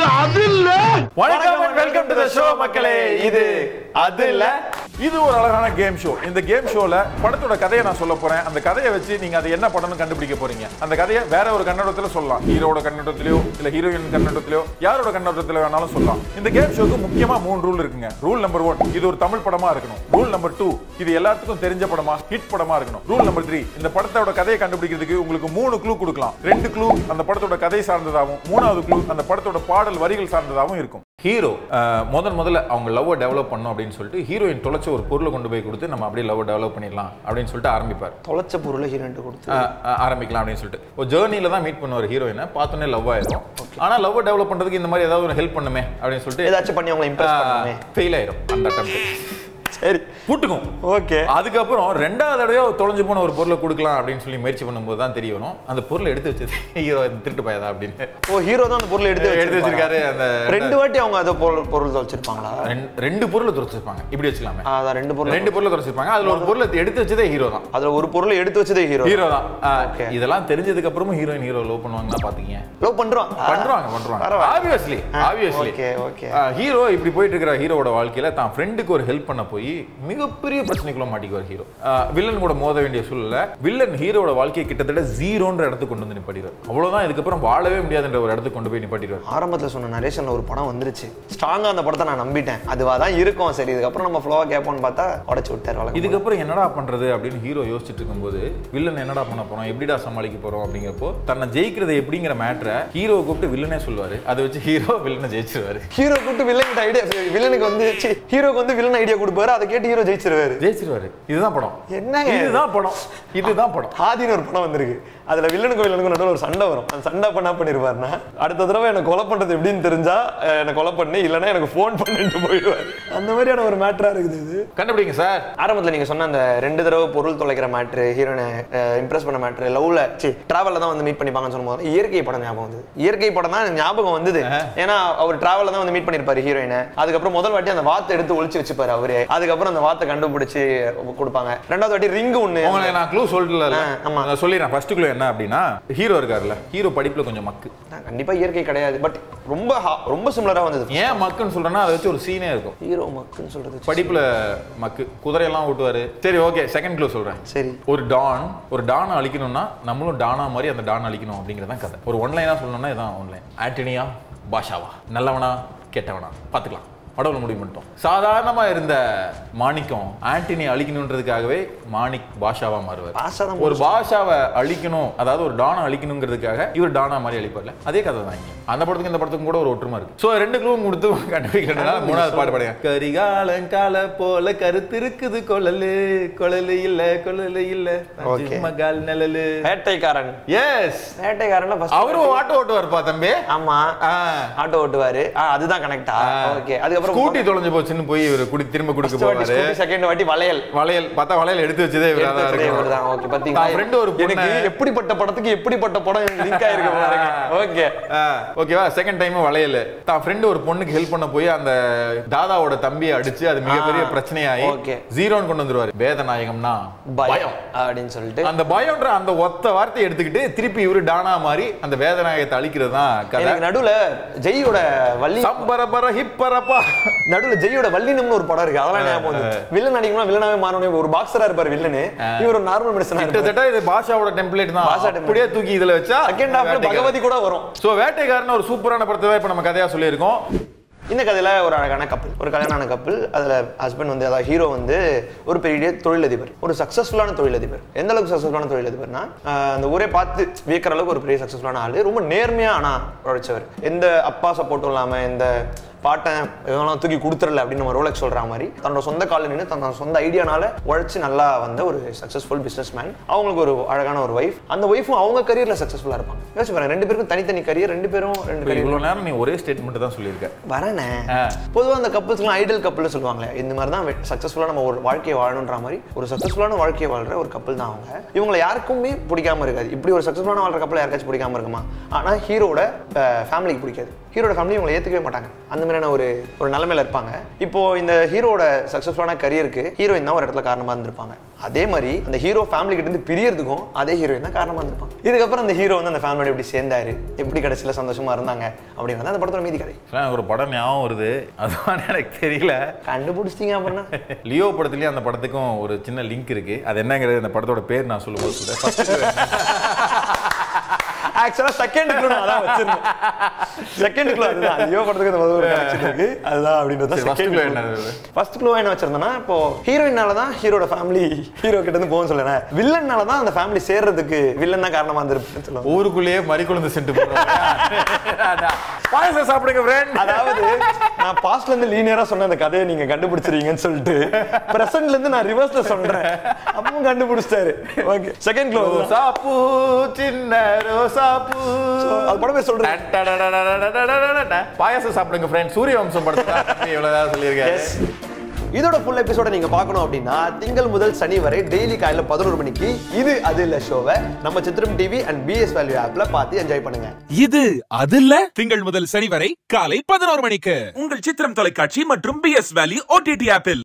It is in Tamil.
அது இல்ல வணக்கம் வெல்கம் டு த ஷோ மக்களே இது அது இல்ல இது ஒரு அழகான கேம் ஷோ இந்த கேம் ஷோல படத்தோட கதையை நான் சொல்ல போறேன் அந்த கதையை வச்சு நீங்க அதை என்ன படம்னு கண்டுபிடிக்க போறீங்க அந்த கதையை வேற ஒரு கண்ணோட்டத்துல சொல்லலாம் ஹீரோட கண்ணோட்டத்திலயோ இல்ல ஹீரோயின் கண்ணோட்டத்திலயோ யாரோட கண்ணோட்டத்துல வேணாலும் சொல்லலாம் இந்த கேம் ஷோக்கு முக்கியமா மூணு ரூல் இருக்குங்க ரூல் நம்பர் ஒன் இது ஒரு தமிழ் படமா இருக்கணும் ரூல் நம்பர் டூ இது எல்லாத்துக்கும் தெரிஞ்ச படமா ஹிட் படமா இருக்கணும் ரூல் நம்பர் த்ரீ இந்த படத்தோட கதையை கண்டுபிடிக்கிறதுக்கு உங்களுக்கு மூணு க்ளூ கொடுக்கலாம் ரெண்டு க்ளூ அந்த படத்தோட கதை சார்ந்ததாகவும் மூணாவது க்ளூ அந்த படத்தோட பாடல் வரிகள் சார்ந்ததாகவும் இருக்கும் ஹீரோ முதன் முதல்ல அவங்க லவ்வை டெவலப் பண்ணும் அப்படின்னு சொல்லிட்டு ஹீரோயின் தொலைச்ச ஒரு பொருளை கொண்டு போய் கொடுத்து நம்ம அப்படியே லவ் டெவலப் பண்ணிடலாம் அப்படின்னு சொல்லிட்டு ஆரம்பிப்பார் தொலைச்ச பொருளை ஹீரோயின் கொடுத்து அஹ், அஹ், ஆரம்பிக்கலாம் அப்படின்னு சொல்லிட்டு ஒரு ஜேர்னில தான் மீட் பண்ணுவார் ஹீரோயினை பார்த்தோன்னே லவ் ஆயிரும் ஆனா லவ் டெவலப் பண்றதுக்கு இந்த மாதிரி ஏதாவது ஒரு ஹெல்ப் பண்ணுமே அப்படின்னு சொல்லிட்டு ஏதாச்சும் பண்ணி அவங்களை இம்ப்ரெஸ் பண்ணுமே ஃபெயில் ஆயிரும் அந்த அட்டம் சரி புட்டுக்கும் ஓகே அதுக்கப்புறம் ரெண்டாவது தடவையோ தொலைஞ்சு போன ஒரு பொருளை கொடுக்கலாம் அப்படின்னு சொல்லி முயற்சி பண்ணும்போது தான் தெரிய வரும் அந்த பொருளை எடுத்து வச்சது ஹீரோ திருட்டு போயதா அப்படின்னு ஓ ஹீரோ தான் அந்த பொருளை எடுத்து எடுத்து வச்சிருக்காரு அந்த ரெண்டு வாட்டி அவங்க அதை பொருள் பொருள் தொலைச்சிருப்பாங்களா ரெண்டு- ரெண்டு பொருளை துரைச்சிருப்பாங்க இப்படி வச்சுக்கலாமே ஆ, அதான் ரெண்டு பொருள் ரெண்டு பொருளை துரைச்சிருப்பாங்க அதுல ஒரு பொருளை எடுத்து வச்சதே ஹீரோ தான் அதுல ஒரு பொருளை எடுத்து வச்சதே ஹீரோ ஹீரோ தான் ஆ, Okay. இதெல்லாம் தெரிஞ்சதுக்கு அப்புறமும் ஹீரோயின் ஹீரோ லவ் பண்ணுவாங்கன்னா பாத்தீங்க லவ் பண்றோம் பண்றாங்க பண்றாங்க பரவாயில்ல. Obviously obviously okay, okay. Hero இப்படி போயிட்டு இருக்கிற ஹீரோவோட வாழ்க்கையில தான் ஃப்ரெண்டுக்கு ஒரு ஹெல்ப் பண்ண போய் மிகப்பெரிய பிரச்சனைக்குள்ள மாட்டிக்குவார் ஹீரோ வில்லன் கூட மோத வேண்டிய சூழ்நிலை வில்லன் ஹீரோவோட வாழ்க்கையை கிட்டத்தட்ட ஜீரோன்ற இடத்துக்கு கொண்டு வந்து நிப்பாட்டிடுவார் அவ்வளவுதான் இதுக்கப்புறம் வாழவே முடியாதுன்ற ஒரு இடத்துக்கு கொண்டு போய் நிப்பாட்டிடுவார் ஆரம்பத்துல சொன்ன நரேஷன்ல ஒரு படம் வந்துருச்சு ஸ்ட்ராங்கா அந்த படத்தை நான் நம்பிட்டேன் அதுவா தான் இருக்கும் சரி இதுக்கப்புறம் நம்ம ஃப்ளோவா கேட்போம்னு பார்த்தா உடச்சு விட்டார் வழக்கம் இதுக்கப்புறம் என்னடா பண்றது அப்படின்னு ஹீரோ யோசிச்சுட்டு இருக்கும்போது வில்லன் என்னடா பண்ண போறோம் எப்படிடா சமாளிக்க போறோம் அப்படிங்கிறப்போ தன்னை ஜெயிக்கிறது எப்படிங்கிற மேட்ரை ஹீரோ கூப்பிட்டு வில்லனே சொல்லுவாரு அதை வச்சு ஹீரோ வில்லனை ஜெயிச்சிருவாரு ஹீரோ கூப்பிட்டு வில்லன் ஐடியா வில்லனுக்கு வந்து ஹீரோக்கு வந்து வில்லன் ஐடியா கொடுப்பாரு அதை கேட்டு ஹீரோ ஜெயிச்சிருவாரு ஜெயிச்சிருவாரு இதுதான் படம் என்னங்க இது? இதுதான் படம் இதுதான் படம் ஆதின்னு ஒரு படம் வந்திருக்கு அதுல வில்லனுக்கும் வில்லனுக்கும் நடுவில் ஒரு சண்டை வரும் அந்த சண்டை பண்ணா பண்ணிருப்பாருன்னா அடுத்த தடவை எனக்கு கொலை பண்றது எப்படின்னு தெரிஞ்சா அஹ், எனக்கு கொலை பண்ணி இல்லைன்னா எனக்கு ஃபோன் பண்ணிட்டு போயிடுவாரு அந்த மாதிரியான ஒரு மேட்டரா இருக்குது இது கண்டுபிடிங்க சார் ஆரம்பத்துல நீங்க சொன்ன அந்த ரெண்டு தடவை பொருள் தொலைக்கிற மேட்ரு ஹீரோனை இம்ப்ரெஸ் பண்ண மேட்ரு லவ்ல சி டிராவல்ல தான் வந்து மீட் பண்ணிப்பாங்கன்னு சொல்லும்போது இயற்கை படம் ஞாபகம் வந்தது இயற்கை படம் தான் எனக்கு ஞாபகம் வந்தது ஏன்னா அவர் டிராவல்ல தான் வந்து மீட் பண்ணிருப்பாரு ஹீரோயினை அதுக்கப்புறம் முதல் வாட்டி அந்த வாத்தை எடுத்து ஒளிச்சு வச்சுப்பாரு அவரு அதுக்கப்புறம் அந்த வாத்தை கண்டுபிடிச்சு கொடுப்பாங்க ரெண்டாவது வாட்டி ரிங்கு ஒண்ணு உங்களுக்கு நான் க்ளூ சொல்லல ஆ, ஆமா. நான் சொல்லிடுறேன் ஃபர்ஸ்ட் க்ளூ என்ன அப்படின்னா ஹீரோ இருக்காருல்ல ஹீரோ படிப்புல கொஞ்சம் மக்கு கண்டிப்பா இயற்கை கிடையாது பட் ரொம்ப ha- ரொம்ப சிமிலரா வந்தது ஏன் மக்குன்னு சொல்றேன்னா அதை வச்சு ஒரு சீனே இருக்கும் ஹீரோ மக்குன்னு சொல்றது படிப்புல மக்கு குதிரையெல்லாம் ஓட்டுவாரு சரி ஓகே செகண்ட் க்ளூ சொல்றேன் சரி ஒரு டான் ஒரு டானை அழிக்கணும்னா நம்மளும் டானா மாதிரி அந்த டான் அழிக்கணும் அப்படிங்கிறதான் கதை ஒரு ஒன்லைனா சொல்லணும்னா இதான் ஒன்லைன் ஆண்டனியா பாஷாவா நல்லவனா கெட்டவனா பார்த்துக்கலாம் படவுல முடிவு பண்ணிட்டோம் சாதாரணமா இருந்த மாணிக்கம் ஆண்டனி அழிக்கணுன்றதுக்காகவே மாணிக் பாஷாவா மாறுவார் பாஷா தான் ஒரு பாஷாவை அழிக்கணும் அதாவது ஒரு டானை அழிக்கணுங்கிறதுக்காக இவர் டானா மாதிரி அழிப்பார்ல அதே கதை தான் இங்க அந்த படத்துக்கு இந்த படத்துக்கும் கூட ஒரு ஒற்றுமை இருக்கு சோ ரெண்டு க்ளூவும் கொடுத்து கண்டுபிடிக்கிறதுனால மூணாவது பாட்டு பாடுங்க கரிகாலன் கால போல கருத்து இருக்குது கொழலு கொழலு இல்ல கொழலு இல்ல Okay. மகால் நிழலு வேட்டைக்காரன் எஸ் வேட்டைக்காரன்ல ஃபர்ஸ்ட் அவரும் ஆட்டோ ஓட்டுவார்ப்பா தம்பி ஆமா ஆ. ஆட்டோ ஓட்டுவாரு ஆ, அதுதான் கனெக்டா ஓகே அதுக்கப்புறம் ஸ்கூட்டி தொலைஞ்சு போச்சுன்னு போய் இவர் குடி திரும்ப குடிக்க போவாரு செகண்ட் வாட்டி வளையல் வளையல் பார்த்தா வளையல் எடுத்து வச்சதே இவரா தான் இருக்கும் இவர்தான். Okay, பாத்தீங்களா? தான் friend ஒரு பொண்ணை- எனக்கு எப்படிப்பட்ட படத்துக்கு எப்படிப்பட்ட படம் லிங்க் ஆயிருக்கு பாருங்க ஓகே ஓகேவா செகண்ட் டைம் வளையல் தான் ஃப்ரெண்டு ஒரு பொண்ணுக்கு ஹெல்ப் பண்ண போய் அந்த தாதாவோட தம்பியை அடிச்சு அது மிகப்பெரிய ஆ, பிரச்சனையாயி okay. ஜீரோன்னு கொண்டு வந்துருவாரு வேதநாயகம்னா பயம் பயம் அப்படின்னு சொல்லிட்டு அந்த பயம்ன்ற அந்த ஒத்த வார்த்தையை எடுத்துக்கிட்டு திருப்பி இவரு டானா மாதிரி அந்த வேதநாயகத்தை அழிக்கிறது தான் கதை எனக்கு நடுவுல ஜெய்யோட வள்ளி சம்பரபர ஹிப்பரப்பா நடுவுல ஜெய்யோட வல்லினம்னு ஒரு படம் இருக்கு அதெல்லாம் ஞாபகம் வந்து வில்லன் அடிக்கணும் வில்லனாவே மாறணும் ஒரு பாக்ஸரா இருப்பாரு வில்லனு இவர் ஒரு நார்மல் மெடிசனா இருப்பாரு கிட்டத்தட்ட இது பாஷாவோட டெம்ப்ளேட் தான் பாஷா template. அப்படியே தூக்கி இதுல வச்சா செகண்ட் ஹாஃப்ல வேட்டைக்காரன். பகவதி கூட வரும் சோ வேட்டைக்காரன் ஒரு சூப்பரான படத்தை தான் இப்ப நம்ம கதையா சொல்லியிருக்கோம் இந்த கதையில ஒரு அழகான கப்பல் ஒரு கல்யாணமான கப்பல் அதுல ஹஸ்பண்ட் வந்து அதாவது ஹீரோ வந்து ஒரு பெரிய தொழிலதிபர் ஒரு சக்சஸ்ஃபுல்லான தொழிலதிபர் எந்த அளவுக்கு சக்சஸ்ஃபுல்லான தொழிலதிபர்னா ஆஹ் அந்த ஊரே பார்த்து வியக்கிற அளவுக்கு ஒரு பெரிய சக்சஸ்ஃபுல்லான ஆளு ரொம்ப நேர்மையா ஆனா உழைச்சவர் எந்த அப்பா சப்போர்ட்டும் இல்லாம எந்த பாட்டன் இதெல்லாம் தூக்கி கொடுத்துடல அப்படின்னு நம்ம ரோலெக்ஸ் சொல்ற மாதிரி தன்னோட சொந்த காலில் நின்று தன்னோட சொந்த ஐடியானால உழைச்சு நல்லா வந்த ஒரு சக்சஸ்ஃபுல் பிசினஸ் மேன் அவங்களுக்கு ஒரு அழகான ஒரு ஒய்ஃப் அந்த ஒய்ஃபும் அவங்க கரியர்ல சக்சஸ்ஃபுல்லா இருப்பாங்க யோசிச்சு பாருங்க ரெண்டு பேருக்கும் தனித்தனி கரியர் ரெண்டு பேரும் ரெண்டு இப்ப கரியர் இவ்வளவு நேரம் நீ ஒரே ஸ்டேட்மெண்ட் தான் சொல்லியிருக்க வரேனே ஆ. பொதுவாக அந்த கப்பல்ஸ்லாம் ஐடல் கப்பல்னு சொல்லுவாங்க இந்த மாதிரி தான் சக்ஸஸ்ஃபுல்லாக நம்ம ஒரு வாழ்க்கையை வாழணுன்ற மாதிரி ஒரு சக்ஸஸ்ஃபுல்லான வாழ்க்கையை வாழ்ற ஒரு கப்பல் தான் அவங்க இவங்களை யாருக்குமே பிடிக்காம இருக்காது இப்படி ஒரு சக்ஸஸ்ஃபுல்லான வாழ்ற கப்பல் யாருக்காச்சும் பிடிக்காம இருக்குமா ஆனால் ஹீரோட ஃபேமிலிக்கு பிடிக்காது ஹீரோட ஃபேமிலி இவங்களை ஏற்றுக்கவே மாட்டாங்க அந்த மாதிரி மாதிரியான ஒரு ஒரு நிலைமையில இருப்பாங்க இப்போ இந்த ஹீரோட சக்ஸஸ்ஃபுல்லான கரியருக்கு ஹீரோயின் தான் ஒரு இடத்துல காரணமா இருந்திருப்பாங்க அதே மாதிரி அந்த ஹீரோ ஃபேமிலி கிட்ட இருந்து பிரியறதுக்கும் அதே ஹீரோயின் தான் காரணமா இருந்திருப்பாங்க இதுக்கப்புறம் அந்த ஹீரோ வந்து அந்த ஃபேமிலியோட எப்படி சேர்ந்தாரு எப்படி கடைசியில சந்தோஷமா இருந்தாங்க அப்படிங்கிறது அந்த படத்தோட மீதி கதை எனக்கு ஒரு படம் ஞாபகம் வருது அதுவான எனக்கு தெரியல கண்டுபிடிச்சிட்டீங்க அப்படின்னா லியோ படத்துலயும் அந்த படத்துக்கும் ஒரு சின்ன லிங்க் இருக்கு அது என்னங்கிறது அந்த படத்தோட பேர் நான் சொல்லும்போது சொல்றேன் ஆக்சுவலா செகண்ட் க்ளூ நான் அதான் வச்சிருந்தேன் செகண்ட் க்ளூ அதுதான் ஐயோ படத்துக்கு இந்த முதல் ஒரு கனெக்ஷன் இருக்கு அதுதான் அப்படின்றது சரி, first செகண்ட் clue க்ளூ என்னது? ஃபர்ஸ்ட் க்ளூ என்ன வச்சிருந்தேன்னா இப்போ ஹீரோயினால தான் ஹீரோட ஃபேமிலி ஹீரோ கிட்ட இருந்து போகும் சொல்லுறேன் வில்லன்னால தான் அந்த ஃபேமிலி சேர்றதுக்கு வில்லன் தான் காரணமா இருந்திருப்பேன்னு சொல்லுவாங்க ஊருக்குள்ளேயே மறிக்குழந்து சென்று போடுறோம் பாயசம் சாப்பிடுங்க ஃப்ரெண்ட் அதாவது நான் பாஸ்ட்ல இருந்து லீனியரா சொன்ன அந்த கதையை நீங்க கண்டுபிடிச்சிருக்கீங்கன்னு சொல்லிட்டு பிரசன்ட்ல இருந்து நான் ரிவர்ஸ்ல சொல்றேன் அப்பவும் கண்டுபிடிச்சிட்டாரு ஓகே செகண்ட் க்ளூ ரோசாப்பூ சின்ன ரோசாப்பூ அது படம் பேர் சொல்றேன் டடடடடடடடடட. பாயாசம் சாப்பிடுங்க ஃப்ரெண்ட் சூரிய வம்சம் படத்துல இவ்வளவுதான் சொல்லியிருக்காரு Yes. இதோட ஃபுல் எபிசோட நீங்க பார்க்கணும் அப்படின்னா திங்கள் முதல் சனி வரை டெய்லி காலையில பதினோரு மணிக்கு இது அது இல்ல ஷோவை நம்ம சித்திரம் டிவி அண்ட் பிஎஸ் வேல்யூ ஆப்ல பார்த்து என்ஜாய் பண்ணுங்க இது அதில்ல திங்கள் முதல் சனி வரை காலை பதினோரு மணிக்கு உங்கள் சித்திரம் தொலைக்காட்சி மற்றும் பி எஸ் வேலி ஓடிடி ஆப்பில்